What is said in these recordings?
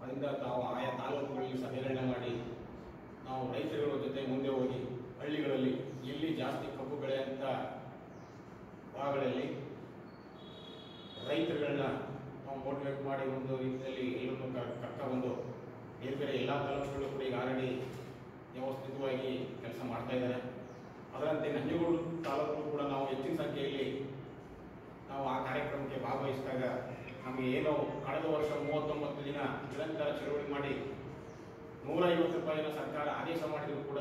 ಅದರಿಂದ ತಾವು ಆಯಾ ತಾಲೂಕುಗಳಲ್ಲಿ ಸಭೆಗಳನ್ನ ಮಾಡಿ ನಾವು ರೈತರುಗಳ ಜೊತೆ ಮುಂದೆ ಹೋಗಿ ಹಳ್ಳಿಗಳಲ್ಲಿ ಎಲ್ಲಿ ಜಾಸ್ತಿ ಕಬ್ಬು ಬೆಳೆಯಂಥ ಭಾಗಗಳಲ್ಲಿ ರೈತರುಗಳನ್ನ ನಾವು ಮೋಟಿವೇಟ್ ಮಾಡಿ ಒಂದು ರೀತಿಯಲ್ಲಿ ಎಲ್ಲರನ್ನು ಕ- ಕರ್ಕೊಂಡ್ಬಂದು ಬೇರೆ ಬೇರೆ ಎಲ್ಲ ತಾಲೂಕುಗಳು ಕೂಡ ಈಗ ಆಲ್ರೆಡಿ ವ್ಯವಸ್ಥಿತವಾಗಿ ಕೆಲಸ ಮಾಡ್ತಾ ಇದ್ದಾರೆ ಅದರಂತೆ ನಂಜನಗೂಡು ತಾಲೂಕು ಕೂಡ ನಾವು ಹೆಚ್ಚಿನ ಸಂಖ್ಯೆಯಲ್ಲಿ ನಾವು ಆ ಕಾರ್ಯಕ್ರಮಕ್ಕೆ ಭಾಗವಹಿಸಿದಾಗ ನಮಗೆ ಏನೋ ಕಳೆದ ವರ್ಷ ಮೂವತ್ತೊಂಬತ್ತು ದಿನ ನಿರಂತರ ಚಳುವಳಿ ಮಾಡಿ ನೂರ ಐವತ್ತು ರೂಪಾಯಿನ ಸರ್ಕಾರ ಆದೇಶ ಮಾಡಿದ್ರು ಕೂಡ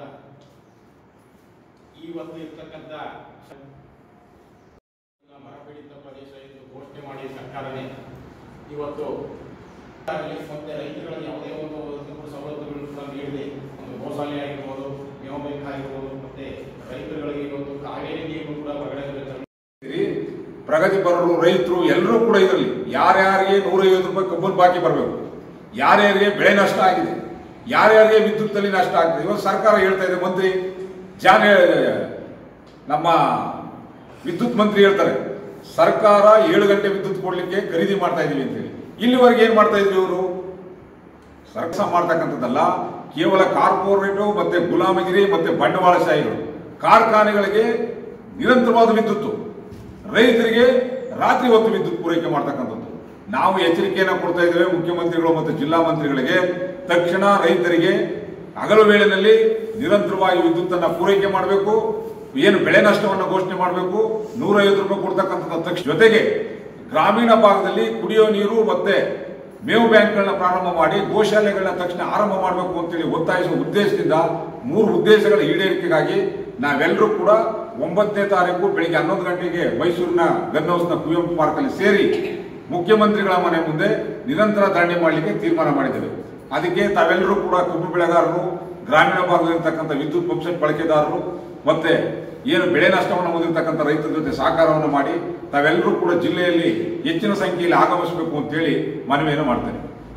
ಇವತ್ತು ಇರ್ತಕ್ಕಂಥ ಸ- ಬರಪೀಡಿತ ಪ್ರದೇಶ ಎಂದು ಘೋಷಣೆ ಮಾಡಿ ಸರ್ಕಾರನೇ ಇವತ್ತು ಮತ್ತೆ ರೈತರುಗಳಿಗೆ ಯಾವುದೇ ಒಂದು ಅನುಕೂಲ ಸವಲತ್ತುಗಳನ್ನು ಕೂಡ ನೀಡಿದೆ ಒಂದು ಗೋಶಾಲೆ ಆಗಿರ್ಬೋದು ಮೇವು ಬ್ಯಾಂಕ್ ಆಗಿರ್ಬೋದು ಮತ್ತೆ ರೈತರುಗಳಿಗೆ ಇವತ್ತು ಕಾವೇರಿ ನೀರು ಕೂಡ ಹೊರಗಡೆ ಬರುತ್ತೆ. ಇರಿ, ಪ್ರಗತಿಪರರು ರೈತರು ಎಲ್ಲರೂ ಕೂಡ ಇದರಲ್ಲಿ ಯಾರ್ಯಾರಿಗೆ ನೂರೈವತ್ತು ರೂಪಾಯಿ ಕಬ್ಬನ್ ಬಾಕಿ ಬರಬೇಕು ಯಾರ್ಯಾರಿಗೆ ಬೆಳೆ ನಷ್ಟ ಆಗಿದೆ ಯಾರ್ಯಾರಿಗೆ ವಿದ್ಯುತ್ತಲ್ಲಿ ನಷ್ಟ ಆಗಿದೆ ಇವತ್ತು ಸರ್ಕಾರ ಹೇಳ್ತಾ ಇದೆ ಮಂತ್ರಿ ಜಾನ ನಮ್ಮ ವಿದ್ಯುತ್ ಮಂತ್ರಿ ಹೇಳ್ತಾರೆ ಸರ್ಕಾರ ಏಳು ಗಂಟೆ ವಿದ್ಯುತ್ ಕೊಡ್ಲಿಕ್ಕೆ ಖರೀದಿ ಮಾಡ್ತಾ ಇದೀವಿ ಅಂತೇಳಿ ಇಲ್ಲಿವರೆಗೆ ಏನ್ ಮಾಡ್ತಾ ಇದ್ವಿ ಇವರು ಸರ್ಕಾರ ಮಾಡ್ತಕ್ಕಂಥದ್ದಲ್ಲ ಕೇವಲ ಕಾರ್ಪೊರೇಟು ಮತ್ತೆ ಗುಲಾಮಗಿರಿ ಮತ್ತೆ ಬಂಡವಾಳಶಾಹಿಗಳು ಕಾರ್ಖಾನೆಗಳಿಗೆ ನಿರಂತರವಾದ ವಿದ್ಯುತ್ತು ರೈತರಿಗೆ ರಾತ್ರಿ ಹೊತ್ತು ವಿದ್ಯುತ್ ಪೂರೈಕೆ ಮಾಡ್ತಕ್ಕಂಥದ್ದು ನಾವು ಎಚ್ಚರಿಕೆಯನ್ನು ಕೊಡ್ತಾ ಇದ್ದೇವೆ ಮುಖ್ಯಮಂತ್ರಿಗಳು ಮತ್ತು ಜಿಲ್ಲಾ ಮಂತ್ರಿಗಳಿಗೆ ತಕ್ಷಣ ರೈತರಿಗೆ ಹಗಲು ವೇಳೆಯಲ್ಲಿ ನಿರಂತರವಾಗಿ ವಿದ್ಯುತ್ತನ್ನು ಪೂರೈಕೆ ಮಾಡಬೇಕು ಏನು ಬೆಳೆ ನಷ್ಟವನ್ನು ಘೋಷಣೆ ಮಾಡಬೇಕು ನೂರೈವತ್ತು ರೂಪಾಯಿ ಕೊಡ್ತಕ್ಕಂಥದ್ದು ತಕ್ಷಣ ಜೊತೆಗೆ ಗ್ರಾಮೀಣ ಭಾಗದಲ್ಲಿ ಕುಡಿಯೋ ನೀರು ಮತ್ತೆ ಮೇವು ಬ್ಯಾಂಕ್ಗಳನ್ನ ಪ್ರಾರಂಭ ಮಾಡಿ ಗೋಶಾಲೆಗಳನ್ನ ತಕ್ಷಣ ಆರಂಭ ಮಾಡಬೇಕು ಅಂತೇಳಿ ಒತ್ತಾಯಿಸುವ ಉದ್ದೇಶದಿಂದ ಮೂರು ಉದ್ದೇಶಗಳ ಈಡೇರಿಕೆಗಾಗಿ ನಾವೆಲ್ಲರೂ ಕೂಡ ಒಂಬತ್ತನೇ ತಾರೀಕು ಬೆಳಿಗ್ಗೆ ಹನ್ನೊಂದು ಗಂಟೆಗೆ ಮೈಸೂರಿನ ಗನ್ ಹೌಸ್ನ ಕುವೆಂಪು ಪಾರ್ಕ್ ಅಲ್ಲಿ ಸೇರಿ ಮುಖ್ಯಮಂತ್ರಿಗಳ ಮನೆ ಮುಂದೆ ನಿರಂತರ ಧರಣಿ ಮಾಡಲಿಕ್ಕೆ ತೀರ್ಮಾನ ಮಾಡಿದ್ದೇವೆ ಅದಕ್ಕೆ ತಾವೆಲ್ಲರೂ ಕೂಡ ಕಬ್ಬು ಬೆಳೆಗಾರರು ಗ್ರಾಮೀಣ ಭಾಗದಲ್ಲಿರ್ತಕ್ಕಂಥ ವಿದ್ಯುತ್ ಪಂಪ್ಸೆಟ್ ಬಳಕೆದಾರರು ಮತ್ತೆ ಏನು ಬೆಳೆ ನಷ್ಟವನ್ನು ಹೊಂದಿರತಕ್ಕಂಥ ರೈತರ ಜೊತೆ ಸಹಕಾರವನ್ನು ಮಾಡಿ ತಾವೆಲ್ಲರೂ ಕೂಡ ಜಿಲ್ಲೆಯಲ್ಲಿ ಹೆಚ್ಚಿನ ಸಂಖ್ಯೆಯಲ್ಲಿ ಆಗಮಿಸಬೇಕು ಅಂತೇಳಿ ಮನವಿಯನ್ನು ಮಾಡ್ತೇನೆ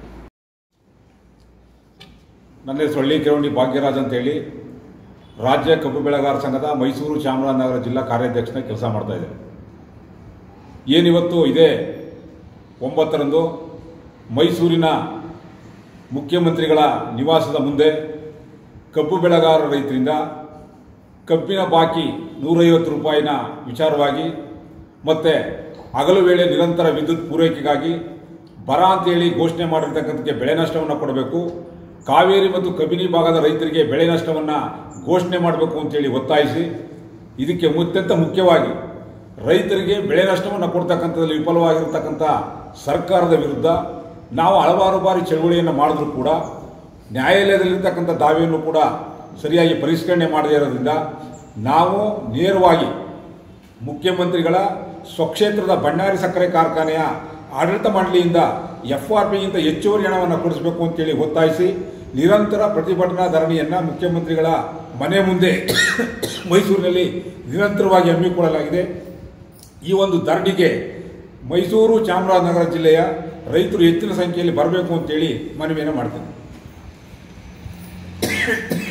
ನನ್ನ ಹೆಸರು ಹಳ್ಳಿ ಕಿರವಣಿ ಭಾಗ್ಯರಾಜ್ ಅಂತೇಳಿ ರಾಜ್ಯ ಕಬ್ಬು ಬೆಳೆಗಾರ ಸಂಘದ ಮೈಸೂರು ಚಾಮರಾಜನಗರ ಜಿಲ್ಲಾ ಕಾರ್ಯಾಧ್ಯಕ್ಷನ ಕೆಲಸ ಮಾಡ್ತಾ ಇದೆ ಏನಿವತ್ತು ಇದೇ ಒಂಬತ್ತರಂದು ಮೈಸೂರಿನ ಮುಖ್ಯಮಂತ್ರಿಗಳ ನಿವಾಸದ ಮುಂದೆ ಕಬ್ಬು ಬೆಳೆಗಾರ ರೈತರಿಂದ ಕಬ್ಬಿನ ಬಾಕಿ ನೂರೈವತ್ತು ರೂಪಾಯಿನ ವಿಚಾರವಾಗಿ ಮತ್ತೆ ಹಗಲು ವೇಳೆ ನಿರಂತರ ವಿದ್ಯುತ್ ಪೂರೈಕೆಗಾಗಿ ಬರ ಅಂತೇಳಿ ಘೋಷಣೆ ಮಾಡಿರ್ತಕ್ಕಂಥಕ್ಕೆ ಬೆಳೆ ನಷ್ಟವನ್ನು ಕೊಡಬೇಕು ಕಾವೇರಿ ಮತ್ತು ಕಬಿನಿ ಭಾಗದ ರೈತರಿಗೆ ಬೆಳೆ ನಷ್ಟವನ್ನು ಘೋಷಣೆ ಮಾಡಬೇಕು ಅಂತೇಳಿ ಒತ್ತಾಯಿಸಿ ಇದಕ್ಕೆ ಅತ್ಯಂತ ಮುಖ್ಯವಾಗಿ ರೈತರಿಗೆ ಬೆಳೆ ನಷ್ಟವನ್ನು ಕೊಡ್ತಕ್ಕಂಥದ್ದಲ್ಲಿ ವಿಫಲವಾಗಿರ್ತಕ್ಕಂಥ ಸರ್ಕಾರದ ವಿರುದ್ಧ ನಾವು ಹಲವಾರು ಬಾರಿ ಚಳುವಳಿಯನ್ನು ಮಾಡಿದ್ರೂ ಕೂಡ ನ್ಯಾಯಾಲಯದಲ್ಲಿರ್ತಕ್ಕಂಥ ದಾವೆಯನ್ನು ಕೂಡ ಸರಿಯಾಗಿ ಪರಿಷ್ಕರಣೆ ಮಾಡದೇ ಇರೋದ್ರಿಂದ ನಾವು ನೇರವಾಗಿ ಮುಖ್ಯಮಂತ್ರಿಗಳ ಸ್ವಕ್ಷೇತ್ರದ ಬಣ್ಣಾರಿ ಸಕ್ಕರೆ ಕಾರ್ಖಾನೆಯ ಆಡಳಿತ ಮಂಡಳಿಯಿಂದ ಎಫ್ ಆರ್ ಪಿಗಿಂತ ಹೆಚ್ಚುವರಿ ಹಣವನ್ನು ಕೊಡಿಸಬೇಕು ಅಂತೇಳಿ ಒತ್ತಾಯಿಸಿ ನಿರಂತರ ಪ್ರತಿಭಟನಾ ಧರಣಿಯನ್ನು ಮುಖ್ಯಮಂತ್ರಿಗಳ ಮನೆ ಮುಂದೆ ಮೈಸೂರಿನಲ್ಲಿ ನಿರಂತರವಾಗಿ ಹಮ್ಮಿಕೊಳ್ಳಲಾಗಿದೆ ಈ ಒಂದು ಧರಣಿಗೆ ಮೈಸೂರು ಚಾಮರಾಜನಗರ ಜಿಲ್ಲೆಯ ರೈತರು ಹೆಚ್ಚಿನ ಸಂಖ್ಯೆಯಲ್ಲಿ ಬರಬೇಕು ಅಂತೇಳಿ ಮನವಿಯನ್ನು ಮಾಡ್ತೇನೆ